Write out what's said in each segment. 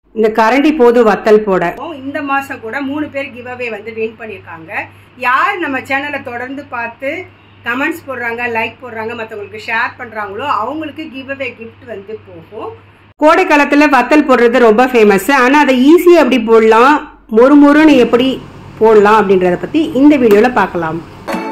இந்த கரண்டி போது வத்தல் போட இந்த மாசம் கூட மூணு பேர் கிவ் அவே வந்து வின் பண்ணியிருக்காங்க யார் நம்ம சேனலை தொடர்ந்து பார்த்து கமெண்ட்ஸ் போடுறாங்க லைக் போடுறாங்க மற்றவங்களுக்கு ஷேர் பண்றாங்களோ அவங்களுக்கு கிவ் அவே கிஃப்ட் வந்து போகும் கோடை காலத்துல வத்தல் போடுறது ரொம்ப ஃபேமஸ் ஆனா அதை ஈஸியா எப்படி போடலாம் மொறு மொறுன்னு எப்படி போடலாம் அப்படின்றத பத்தி இந்த வீடியோல பார்க்கலாம்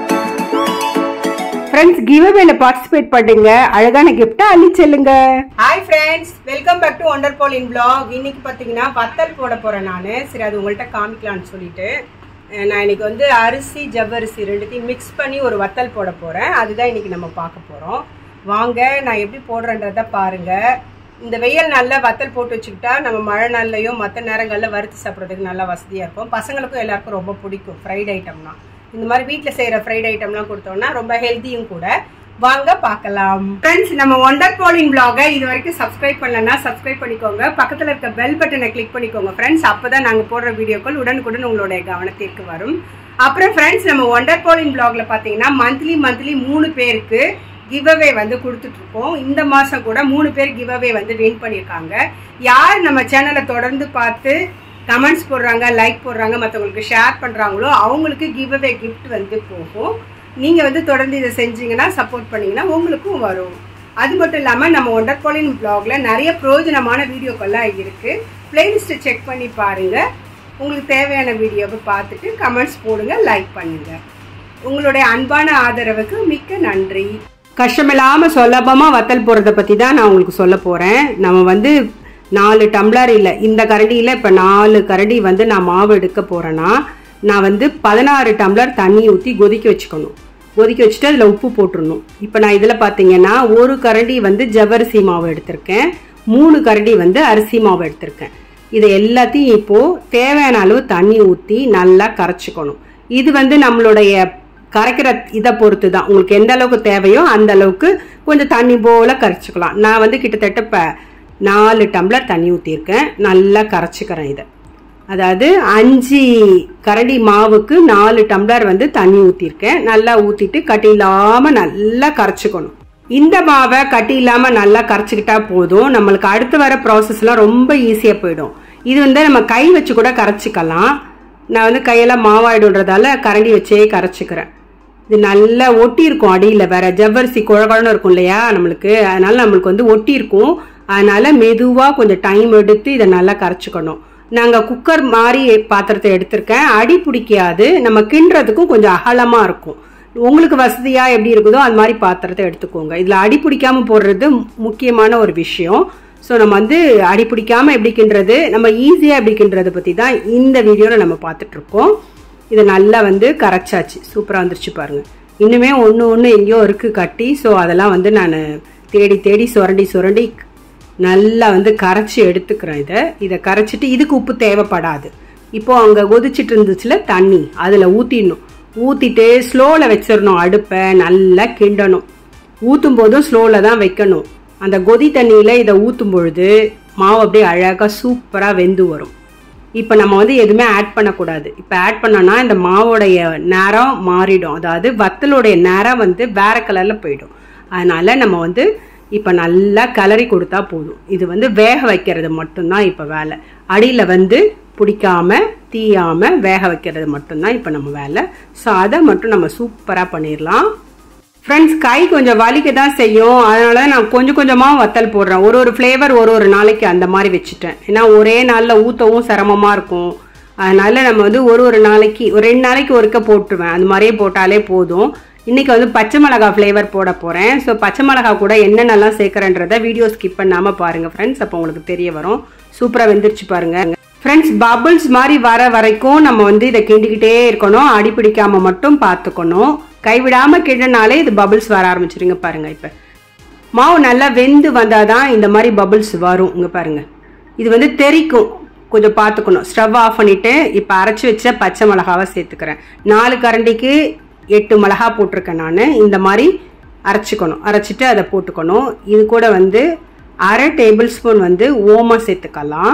ஃப்ரெண்ட்ஸ் கிவ் அவேல பார்ட்டிசிபேட் பண்ணுங்க அழகான கிஃப்ட்டை அள்ளி செல்லுங்க hi friends welcome back to wonder pole in black இன்னைக்கு பார்த்தீங்கன்னா வத்தல் போட போறேன் நான் சரி அது உங்கள்கிட்ட காமிக்கலாம்னு சொல்லிட்டு அஹ் நான் இன்னைக்கு வந்து அரிசி ஜவ்வரிசி ரெண்டுத்தையும் மிக்ஸ் பண்ணி ஒரு வத்தல் போட போறேன் அதுதான் இன்னைக்கு நம்ம பார்க்க போறோம் வாங்க நான் எப்படி போடுறேன்றத பாருங்க இந்த வெயில் நாளில் வத்தல் போட்டு வச்சுக்கிட்டா நம்ம மழை நாள்லையும் மற்ற நேரங்களில் வறுத்து சாப்பிட்றதுக்கு நல்லா வசதியாக இருக்கும் பசங்களுக்கும் எல்லாருக்கும் ரொம்ப பிடிக்கும் ஃப்ரைட் ஐட்டம்னா இந்த மாதிரி வீட்டில் செய்கிற ஃப்ரைட் ஐட்டம்லாம் கொடுத்தோம்னா ரொம்ப ஹெல்த்தியும் கூட வாங்க பார்க்கலாம் ஃப்ரெண்ட்ஸ் நம்ம ஒண்டர் போலின் பிளாகை இது வரைக்கும் சப்ஸ்கிரைப் பண்ணலன்னா சப்ஸ்கிரைப் பண்ணிக்கோங்க பக்கத்தில் இருக்க பெல் பட்டனை கிளிக் பண்ணிக்கோங்க ஃப்ரெண்ட்ஸ் அப்போ தான் நாங்கள் போடுற வீடியோக்கள் உடனுக்குடன் உங்களுடைய கவனத்திற்கு வரும் அப்புறம் ஃப்ரெண்ட்ஸ் நம்ம ஒண்டர் போலின் பிளாக்ல பார்த்தீங்கன்னா மந்த்லி மந்த்லி மூணு பேருக்கு கிவ் அவே வந்து கொடுத்துட்டு இருக்கோம் இந்த மாதம் கூட மூணு பேர் கிவ் அவே வந்து வின் பண்ணியிருக்காங்க யார் நம்ம சேனலை தொடர்ந்து பார்த்து கமெண்ட்ஸ் போடுறாங்க லைக் போடுறாங்க மற்றவங்களுக்கு ஷேர் பண்ணுறாங்களோ அவங்களுக்கு கிவ் அவே கிஃப்ட் வந்து போகும் நீங்கள் வந்து தொடர்ந்து இதை செஞ்சீங்கன்னா சப்போர்ட் பண்ணீங்கன்னா உங்களுக்கும் வரும் அது மட்டும் இல்லாமல் நம்ம ஒண்டர்பாலின் பிளாக்ல நிறைய பிரயோஜனமான வீடியோக்கள்லாம் இருக்குது பிளேலிஸ்ட்டை செக் பண்ணி பாருங்கள் உங்களுக்கு தேவையான வீடியோவை பார்த்துட்டு கமெண்ட்ஸ் போடுங்க லைக் பண்ணுங்க உங்களுடைய அன்பான ஆதரவுக்கு மிக்க நன்றி கஷ்டமில்லாம சுலபமா வத்தல் போடுறத பத்தி தான் நான் உங்களுக்கு சொல்ல போறேன் நம்ம வந்து நாலு டம்ளர் இல்லை இந்த கரண்டியில் இப்போ நாலு கரண்டி வந்து நான் மாவு எடுக்க போறேன்னா நான் வந்து பதினாறு டம்ளர் தண்ணி ஊற்றி கொதிக்க வச்சுக்கணும் கொதிக்க வச்சுட்டு அதில் உப்பு போட்டுடணும் இப்போ நான் இதில் பார்த்தீங்கன்னா ஒரு கரண்டி வந்து ஜவ்வரிசி மாவு எடுத்திருக்கேன் மூணு கரண்டி வந்து அரிசி மாவு எடுத்திருக்கேன் இதை எல்லாத்தையும் இப்போ தேவையான அளவு தண்ணி ஊற்றி நல்லா கரைச்சிக்கணும் இது வந்து நம்மளுடைய கரைக்கிற இதை பொறுத்து தான் உங்களுக்கு எந்த அளவுக்கு தேவையோ அந்த அளவுக்கு கொஞ்சம் தண்ணி போல கரைச்சிக்கலாம் நான் வந்து கிட்டத்தட்ட இப்போ நாலு டம்ளர் தண்ணி ஊற்றிருக்கேன் நல்லா கரைச்சிக்கிறேன் இதை அதாவது அஞ்சு கரண்டி மாவுக்கு நாலு டம்ளர் வந்து தண்ணி ஊற்றிருக்கேன் நல்லா ஊற்றிட்டு கட்டி இல்லாமல் நல்லா கரைச்சிக்கணும் இந்த மாவை கட்டி இல்லாமல் நல்லா கரைச்சிக்கிட்டா போதும் நம்மளுக்கு அடுத்து வர ப்ராசஸ்லாம் ரொம்ப ஈஸியாக போயிடும் இது வந்து நம்ம கை வச்சு கூட கரைச்சிக்கலாம் நான் வந்து கையெல்லாம் மாவாயிடுன்றதால கரண்டி வச்சே கரைச்சிக்கிறேன் இது நல்லா ஒட்டி இருக்கும் அடியில் வேற ஜவ்வரிசி குழகுழன்னு இருக்கும் இல்லையா நம்மளுக்கு அதனால நம்மளுக்கு வந்து ஒட்டி இருக்கும் அதனால மெதுவாக கொஞ்சம் டைம் எடுத்து இதை நல்லா கரைச்சிக்கணும் நாங்கள் குக்கர் மாதிரி பாத்திரத்தை எடுத்திருக்கேன் அடி பிடிக்காது நம்ம கிண்டுறதுக்கும் கொஞ்சம் அகலமாக இருக்கும் உங்களுக்கு வசதியாக எப்படி இருக்குதோ அது மாதிரி பாத்திரத்தை எடுத்துக்கோங்க இதில் அடி பிடிக்காம போடுறது முக்கியமான ஒரு விஷயம் ஸோ நம்ம வந்து அடி பிடிக்காம எப்படி கிண்டுறது நம்ம ஈஸியாக எப்படி கிண்டுறதை பற்றி தான் இந்த வீடியோவில் நம்ம பார்த்துட்ருக்கோம் இதை நல்லா வந்து கரைச்சாச்சு சூப்பராக வந்துருச்சு பாருங்க இன்னுமே ஒன்று ஒன்று எங்கேயோ இருக்குது கட்டி ஸோ அதெல்லாம் வந்து நான் தேடி தேடி சுரண்டி சுரண்டி நல்லா வந்து கரைச்சி எடுத்துக்கிறேன் இதை இதை கரைச்சிட்டு இதுக்கு உப்பு தேவைப்படாது இப்போ அங்கே கொதிச்சிட்டு இருந்துச்சுல தண்ணி அதில் ஊற்றிடணும் ஊற்றிட்டு ஸ்லோவில் வச்சிடணும் அடுப்பை நல்லா கிண்டணும் ஊற்றும் போதும் ஸ்லோவில் தான் வைக்கணும் அந்த கொதி தண்ணியில் இதை ஊற்றும் பொழுது மாவு அப்படியே அழகாக சூப்பராக வெந்து வரும் இப்போ நம்ம வந்து எதுவுமே ஆட் பண்ணக்கூடாது இப்போ ஆட் பண்ணோன்னா இந்த மாவோடைய நேரம் மாறிடும் அதாவது வத்தலுடைய நேரம் வந்து வேற கலரில் போயிடும் அதனால நம்ம வந்து இப்போ நல்லா கலரி கொடுத்தா போதும் இது வந்து வேக வைக்கிறது மட்டும்தான் இப்போ வேலை அடியில் வந்து பிடிக்காம தீயாம வேக வைக்கிறது மட்டும்தான் இப்போ நம்ம வேலை ஸோ அதை மட்டும் நம்ம சூப்பராக பண்ணிடலாம் ஃப்ரெண்ட்ஸ் கை கொஞ்சம் வலிக்க தான் செய்யும் அதனால நான் கொஞ்சம் கொஞ்சமாக வத்தல் போடுறேன் ஒரு ஒரு ஃப்ளேவர் ஒரு ஒரு நாளைக்கு அந்த மாதிரி வச்சுட்டேன் ஏன்னா ஒரே நாளில் ஊற்றவும் சிரமமாக இருக்கும் அதனால நம்ம வந்து ஒரு ஒரு நாளைக்கு ஒரு ரெண்டு நாளைக்கு ஒருக்க போட்டுருவேன் அந்த மாதிரியே போட்டாலே போதும் இன்னைக்கு வந்து பச்சை மிளகா ஃப்ளேவர் போட போகிறேன் ஸோ பச்சை மிளகா கூட என்னென்னலாம் சேர்க்குறேன்றத வீடியோ ஸ்கிப் பண்ணாமல் பாருங்கள் ஃப்ரெண்ட்ஸ் அப்போ உங்களுக்கு தெரிய வரும் சூப்பராக வெந்துருச்சு பாருங்கள் ஃப்ரெண்ட்ஸ் பபிள்ஸ் மாதிரி வர வரைக்கும் நம்ம வந்து இதை கிண்டிக்கிட்டே இருக்கணும் அடி பிடிக்காம மட்டும் பார்த்துக்கணும் கைவிடாமல் கிண்டினாலே இது பபிள்ஸ் வர ஆரம்பிச்சிருங்க பாருங்க இப்போ மாவு நல்லா வெந்து வந்தால் தான் இந்த மாதிரி பபிள்ஸ் வரும் இங்கே பாருங்க இது வந்து தெறிக்கும் கொஞ்சம் பார்த்துக்கணும் ஸ்டவ் ஆஃப் பண்ணிவிட்டு இப்போ அரைச்சி வச்ச பச்சை மிளகாவை சேர்த்துக்கிறேன் நாலு கரண்டிக்கு எட்டு மிளகா போட்டிருக்கேன் நான் இந்த மாதிரி அரைச்சிக்கணும் அரைச்சிட்டு அதை போட்டுக்கணும் இது கூட வந்து அரை டேபிள் ஸ்பூன் வந்து ஓமம் சேர்த்துக்கலாம்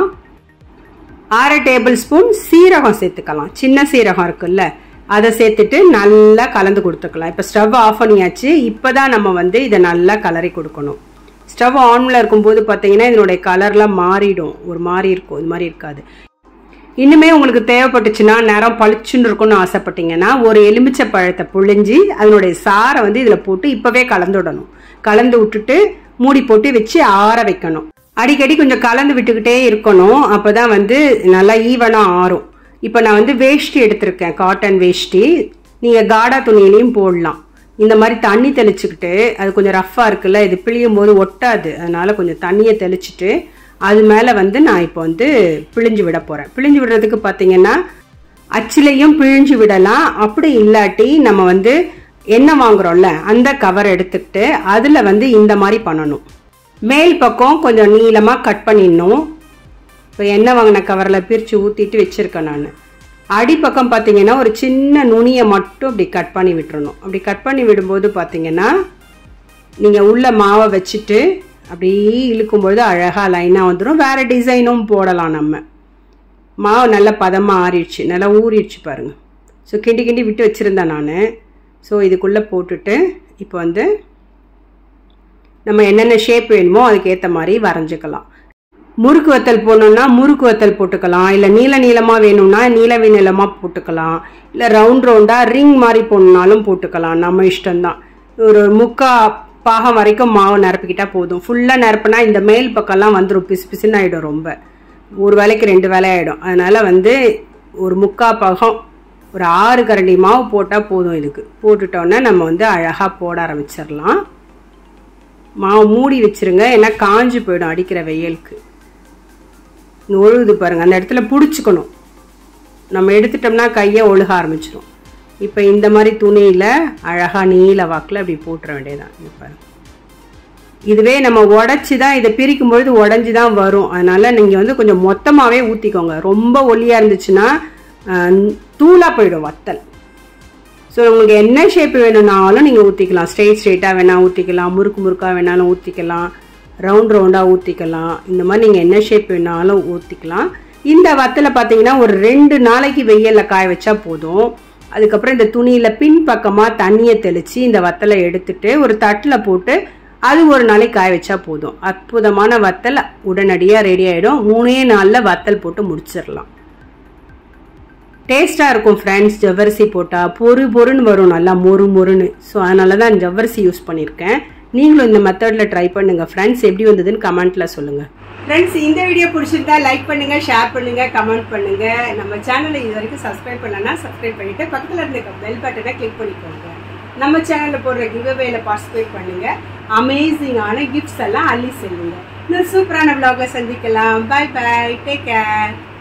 அரை டேபிள் ஸ்பூன் சீரகம் சேர்த்துக்கலாம் சின்ன சீரகம் இருக்குல்ல அதை சேர்த்துட்டு நல்லா கலந்து கொடுத்துக்கலாம் இப்போ ஸ்டவ் ஆஃப் பண்ணியாச்சு இப்போ தான் நம்ம வந்து இதை நல்லா கலரி கொடுக்கணும் ஸ்டவ் ஆனில் இருக்கும்போது பார்த்தீங்கன்னா இதனுடைய கலர்லாம் மாறிடும் ஒரு மாதிரி இருக்கும் இது மாதிரி இருக்காது இன்னுமே உங்களுக்கு தேவைப்பட்டுச்சுன்னா நேரம் பளிச்சுன்னு இருக்கும்னு ஆசைப்பட்டீங்கன்னா ஒரு எலுமிச்சை பழத்தை புழிஞ்சி அதனுடைய சாரை வந்து இதில் போட்டு இப்போவே கலந்து விடணும் கலந்து விட்டுட்டு மூடி போட்டு வச்சு ஆற வைக்கணும் அடிக்கடி கொஞ்சம் கலந்து விட்டுக்கிட்டே இருக்கணும் அப்போ தான் வந்து நல்லா ஈவனாக ஆறும் இப்போ நான் வந்து வேஷ்டி எடுத்திருக்கேன் காட்டன் வேஷ்டி நீங்கள் காடா துணியிலையும் போடலாம் இந்த மாதிரி தண்ணி தெளிச்சுக்கிட்டு அது கொஞ்சம் ரஃப்பாக இருக்குல்ல இது பிழியும் போது ஒட்டாது அதனால கொஞ்சம் தண்ணியை தெளிச்சுட்டு அது மேலே வந்து நான் இப்போ வந்து பிழிஞ்சு விட போகிறேன் பிழிஞ்சு விடுறதுக்கு பார்த்தீங்கன்னா அச்சிலையும் பிழிஞ்சு விடலாம் அப்படி இல்லாட்டி நம்ம வந்து எண்ணெய் வாங்குறோம்ல அந்த கவர் எடுத்துக்கிட்டு அதில் வந்து இந்த மாதிரி பண்ணணும் மேல் பக்கம் கொஞ்சம் நீளமாக கட் பண்ணிடணும் இப்போ எண்ணெய் வாங்கின கவரில் பிரித்து ஊற்றிட்டு வச்சுருக்கேன் நான் அடிப்பக்கம் பார்த்தீங்கன்னா ஒரு சின்ன நுனியை மட்டும் அப்படி கட் பண்ணி விட்டுறணும் அப்படி கட் பண்ணி விடும்போது பார்த்தீங்கன்னா நீங்கள் உள்ள மாவை வச்சுட்டு அப்படியே இழுக்கும்பொழுது அழகாக லைனாக வந்துடும் வேறு டிசைனும் போடலாம் நம்ம மாவு நல்லா பதமாக ஆறிடுச்சு நல்லா ஊறிடுச்சு பாருங்கள் ஸோ கிண்டி கிண்டி விட்டு வச்சுருந்தேன் நான் ஸோ இதுக்குள்ளே போட்டுட்டு இப்போ வந்து நம்ம என்னென்ன ஷேப் வேணுமோ அதுக்கு ஏற்ற மாதிரி வரைஞ்சிக்கலாம் முறுக்கு வத்தல் போடணுன்னா முறுக்கு வத்தல் போட்டுக்கலாம் இல்லை நீல நீளமாக வேணும்னா நீல நீளமாக போட்டுக்கலாம் இல்லை ரவுண்ட் ரவுண்டாக ரிங் மாதிரி போடணுனாலும் போட்டுக்கலாம் நம்ம இஷ்டம்தான் ஒரு முக்கா பாகம் வரைக்கும் மாவு நிரப்பிக்கிட்டா போதும் ஃபுல்லாக நிரப்புனா இந்த மேல் பக்கம்லாம் வந்துடும் பிசு பிசுன்னு ஆகிடும் ரொம்ப ஒரு வேலைக்கு ரெண்டு வேலை ஆகிடும் அதனால் வந்து ஒரு முக்கா பாகம் ஒரு ஆறு கரண்டி மாவு போட்டால் போதும் இதுக்கு போட்டுட்டோன்னே நம்ம வந்து அழகாக போட ஆரம்பிச்சிடலாம் மாவு மூடி வச்சிருங்க ஏன்னா காஞ்சு போயிடும் அடிக்கிற வெயிலுக்கு ஒழுகுது பாருங்கள் அந்த இடத்துல பிடிச்சிக்கணும் நம்ம எடுத்துட்டோம்னா கையை ஒழுக ஆரம்பிச்சிடும் இப்போ இந்த மாதிரி துணியில் அழகாக நீல வாக்கில் அப்படி போட்டுற வேண்டியதான் இப்போ இதுவே நம்ம உடச்சி தான் இதை பிரிக்கும் பொழுது உடஞ்சி தான் வரும் அதனால் நீங்கள் வந்து கொஞ்சம் மொத்தமாகவே ஊற்றிக்கோங்க ரொம்ப ஒல்லியாக இருந்துச்சுன்னா தூளாக போயிடும் வத்தல் ஸோ உங்களுக்கு என்ன ஷேப் வேணும்னாலும் நீங்கள் ஊற்றிக்கலாம் ஸ்ட்ரெயிட் ஸ்ட்ரெயிட்டாக வேணால் ஊற்றிக்கலாம் முறுக்கு முறுக்காக வேணாலும் ஊற்றிக்கலாம் ரவுண்ட் ரவுண்டாக ஊற்றிக்கலாம் இந்த மாதிரி நீங்கள் என்ன ஷேப் வேணாலும் ஊற்றிக்கலாம் இந்த வத்தலை பார்த்தீங்கன்னா ஒரு ரெண்டு நாளைக்கு வெயிலில் காய வச்சா போதும் அதுக்கப்புறம் இந்த துணியில் பின்பக்கமாக தண்ணியை தெளித்து இந்த வத்தலை எடுத்துட்டு ஒரு தட்டில் போட்டு அது ஒரு நாளைக்கு காய வச்சா போதும் அற்புதமான வத்தல் உடனடியாக ரெடி ஆகிடும் மூணே நாளில் வத்தல் போட்டு முடிச்சிடலாம் டேஸ்ட்டாக இருக்கும் ஃப்ரெண்ட்ஸ் ஜவ்வரிசி போட்டால் பொறு பொறுன்னு வரும் நல்லா மொறு மொறுன்னு ஸோ அதனால தான் ஜவ்வரிசி யூஸ் பண்ணியிருக்கேன் நீங்களும் இந்த மெத்தடில் ட்ரை பண்ணுங்கள் ஃப்ரெண்ட்ஸ் எப்படி வந்ததுன்னு கமெண்ட்டில் சொல்லுங்கள் ஃப்ரெண்ட்ஸ் இந்த வீடியோ பிடிச்சிருந்தா லைக் பண்ணுங்க ஷேர் பண்ணுங்க கமெண்ட் பண்ணுங்க நம்ம சேனலை இது வரைக்கும் சப்ஸ்கிரைப் பண்ணலன்னா சப்ஸ்கிரைப் பண்ணிட்டு பக்கத்தில் இருந்த பெல் பட்டனை கிளிக் பண்ணிக்கோங்க நம்ம சேனலில் போடுற கிவ்அவேல பார்ட்டிசிபேட் பண்ணுங்க அமேசிங்கான கிஃப்ட்ஸ் எல்லாம் அள்ளி செல்லுங்க இன்னும் சூப்பரான vlog-ல சந்திக்கலாம் பை பை டேக் கேர்